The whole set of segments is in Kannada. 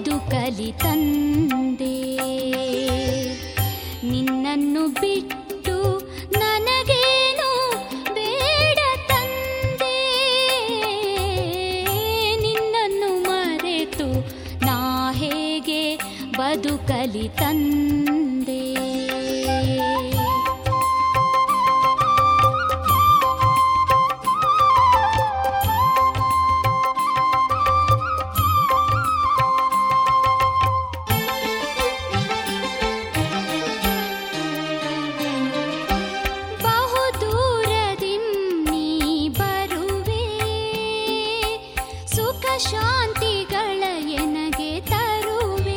ಬದುಕಲಿ ತಂದೆ ನಿನ್ನನ್ನು ಬಿಟ್ಟು ನನಗೇನು ಬೇಡ ತಂದೆ ನಿನ್ನನ್ನು ಮರೆತು ನಾ ಹೇಗೆ ಬದುಕಲಿ ತಂದೆ ಬಹುದೂರದಿಂ ನೀ ಬರುವೆ ಸುಖ ಶಾಂತಿಗಳ ಎನಗೆ ತರುವೆ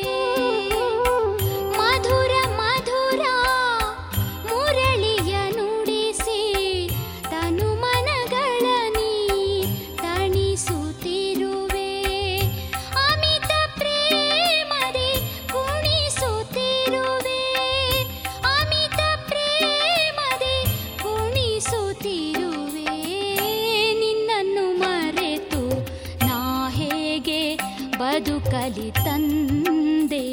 ಮಧುರ ಮಧುರ ಮುರಳಿಯ ನುಡಿಸಿ ತನು ಮನಗಳ ನೀ ತಣಿಸುತ್ತಿರುವೆ ಅಮಿತ ಪ್ರೇಮದಿ ಕುಣಿಸುತ್ತಿರುವೆ ಅಮಿತ ಪ್ರೇಮದಿ ಕುಣಿಸುತ್ತಿರುವೆ ನಿನ್ನನ್ನು ಮರೆತು ನಾ ಹೇಗೆ ಬದುಕಲಿ ತಂದೆ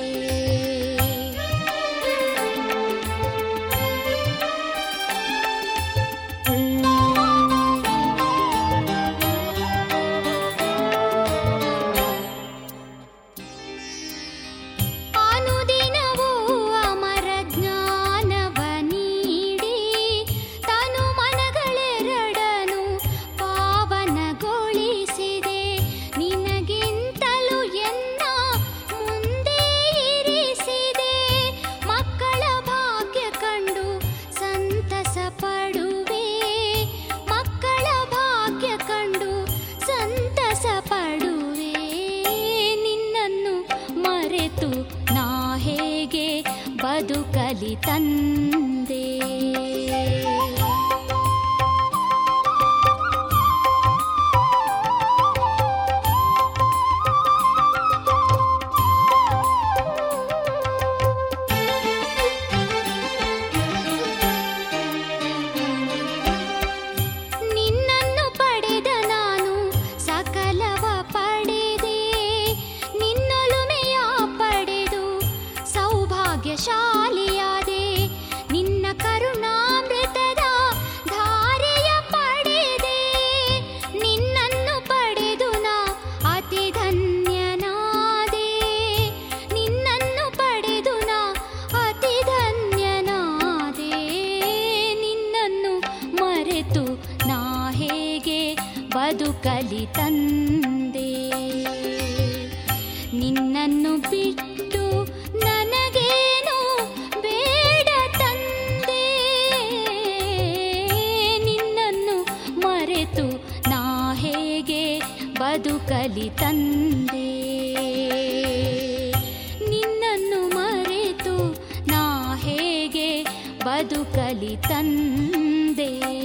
ಅನುದಿನವೂ ಅಮರ ಜ್ಞಾನವ ನೀಡಿ ತನು ಮನಗಳೆರಡನು ಪಾವನಗೊಳಿಸಿದೆ ನಿನಗಿಂತಲೂ ಎನ್ನ ಮುಂದೆ ಇರಿಸಿದೆ ಮಕ್ಕಳ ಭಾಗ್ಯ ಕಂಡು ಸಂತಸ ಪಡುವೆ ಮಕ್ಕಳ ಭಾಗ್ಯ ಕಂಡು ಸಂತಸ ಪಡುವೆ ನಿನ್ನನ್ನು ಮರೆತು ನಾ ಹೇಗೆ ಬದುಕಲಿ ತಂದೆ ನಿನ್ನನ್ನು ಪಡೆದ ನಾನು ಸಕಲವ ಪಡೆದೆ ನಿನ್ನೊಲುಮೆಯ ಪಡೆದು ಸೌಭಾಗ್ಯಶಾಲಿಯಾದೆ ನಿನ್ನ ಕರುಣಾಮೃತದ ಧಾರೆಯ ಪಡೆದೆ ನಿನ್ನನ್ನು ಪಡೆದು ನಾ ಅತಿ ಧನ್ಯನಾದೆ ನಿನ್ನನ್ನು ಪಡೆದು ನಾ ಅತಿ ಧನ್ಯನಾದೆ ನಿನ್ನನ್ನು ಮರೆತು ನಾ ಹೇಗೆ ಬದುಕಲಿ ತಂದೆ ನಿನ್ನನ್ನು ಬಿಟ್ಟು ನನಗೇನು ಬೇಡ ತಂದೆ ನಿನ್ನನ್ನು ಮರೆತು ನಾ ಹೇಗೆ ಬದುಕಲಿ ತಂದೆ ನಿನ್ನನ್ನು ಮರೆತು ನಾ ಹೇಗೆ ಬದುಕಲಿ ತಂದೆ